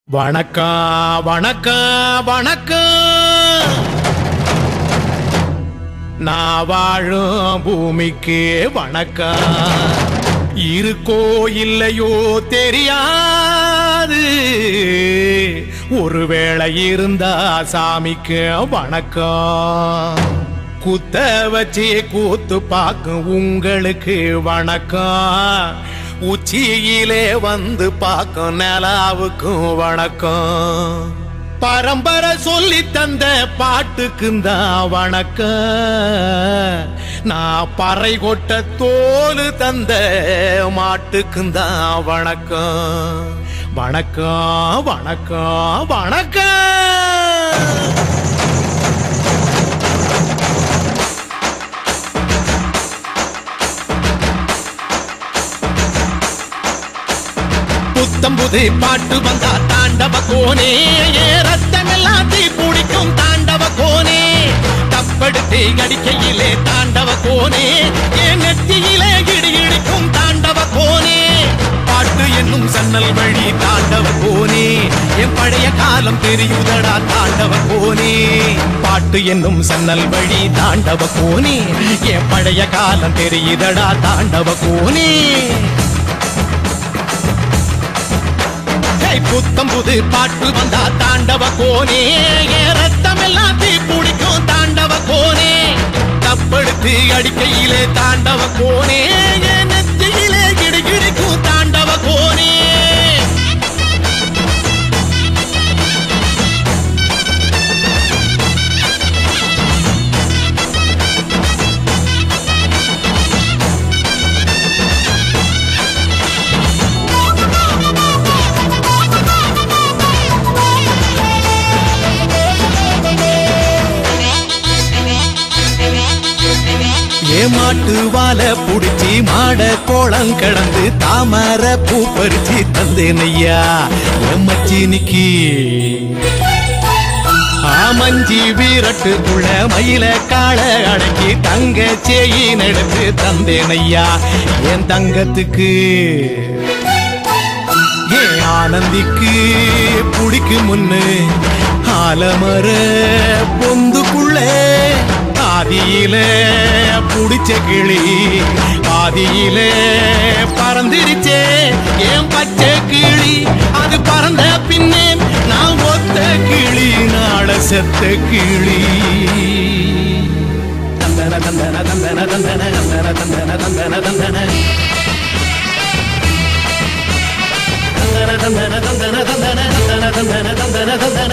வணக்கம் வணக்கம் வணக்கம் நான் வாழும் பூமிக்கு வணக்கம் இருக்கோ இல்லையோ தெரியாது ஒருவேளை இருந்தா சாமிக்கு வணக்கம் குத்த வச்சு கூத்து பார்க்கும் உங்களுக்கு வணக்கம் உச்சியிலே வந்து பார்க்கும் நிலாவுக்கும் வணக்கம் பரம்பரை சொல்லி தந்த பாட்டுக்கும் தான் வணக்கம் நான் பறை கொட்ட தோலு தந்த மாட்டுக்கும் தான் வணக்கம் வணக்கம் வணக்கம் வணக்கம் புத்தம்புது பாட்டு வந்தா தாண்டவ கோனே ஏ ரத்தமெல்லாம் தீ பிடிக்கும் தாண்டவ கோனே தப்படுத்து அடிக்கையிலே தாண்டவ கோனே ஏ நெத்தியிலே இடி இடிக்கும் தாண்டவ கோனே பாட்டு என்னும் சன்னல் வழி தாண்டவ கோனே என் பழைய காலம் தெரியுதடா தாண்டவ கோனே பாட்டு என்னும் சன்னல் வழி தாண்டவ கோனே என் பழைய காலம் தெரியுதடா தாண்டவ கோனே ஏய், புத்தம் புது பாட்டு வந்தா தாண்டவ கோனே என் ரத்தம் எல்லாம் தீ பிடிக்கும் தாண்டவ கோனே தப்படுத்து அடிக்கையிலே தாண்டவ கோனே என் நெத்தியிலே கிடுகிடுக்கும் தாண்டவ கோனே ஏமாட்டு வாழ புடிச்சி மாட கோளம் கடந்து தாமர பூ பறிச்சு தந்தேன் ஐயா எம்மச்சினிக்கு ஆமஞ்சி வீரட்டுக்குள்ள மயில காள அடக்கி தங்க சேயின் எடுத்து தந்தேன் ஐயா என் தங்கத்துக்கு ஏன் ஆனந்திக்கு புடிக்கு முன்னு ஆலமர பொந்துக்குள்ளே ஆதியில புடிச்ச கிளி ஆதியில பறந்துருச்சே ஏன் பச்சை கிளி அது பறந்த பின்னே நான் ஒத்த கிளி நாட செத்த கிளி தந்தன தந்தன தந்தன தந்தன தந்தன தந்தன தந்தன தந்தன தந்தன தந்தன தந்தன தந்தன தந்தன தந்தன தந்தன தந்தன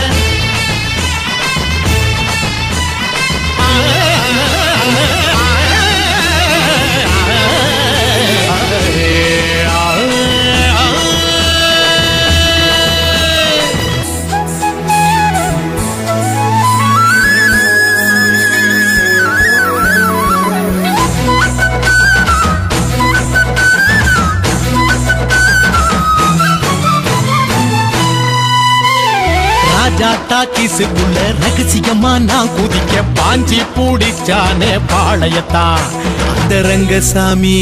ராஜா டாக்கிஸுக்குள்ள ரகசியமா நான் குதிக்க பாஞ்சி பூடிச்சானே பாளையத்தான் அந்த ரங்கசாமி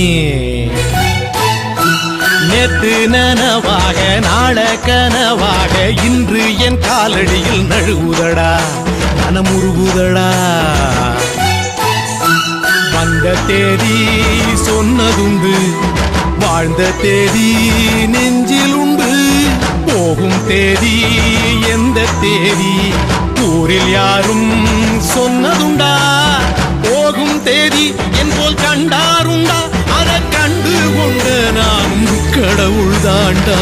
நேத்து நனவாக நாள கனவாக இன்று என் காலடியில் நழுவுதடா மனமுருகுதடா வந்த தேதி சொன்னதுண்டு வாழ்ந்த தேதி நெஞ்சில் உண்டு போகும் தேதி எந்த தேதி ஊரில் யாரும் சொன்னதுண்டா போகும் தேதி என் போல் கண்டாருண்டா அதை கண்டு கொண்ட நானும் கடவுள் தாண்டா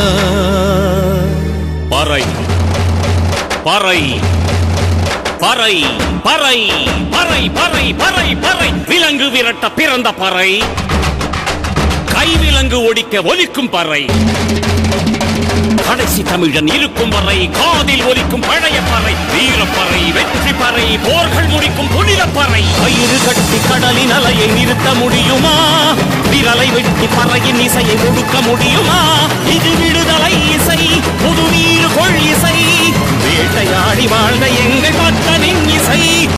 பறை பறை பறை பறை பறை பறை பறை பறை விலங்கு விரட்ட பிறந்த பறை கைவிலங்கு ஒடிக்க ஒலிக்கும் பறை கடைசி தமிழன் இருக்கும் வரை காதில் ஒலிக்கும் பழைய பறை வீரப்பறை வெற்றி பறை போர்கள் முடிக்கும் புனித பறை கயிறு கட்டி கடலின் அலையை நிறுத்த முடியுமா விரலை வெட்டி பறையின் இசையை ஒடுக்க முடியுமா இது விடுதலை இசை புது நீர் கொள் இசை வேட்டையாடி வாழ்ந்த எங்கள் பக்தனின் இசை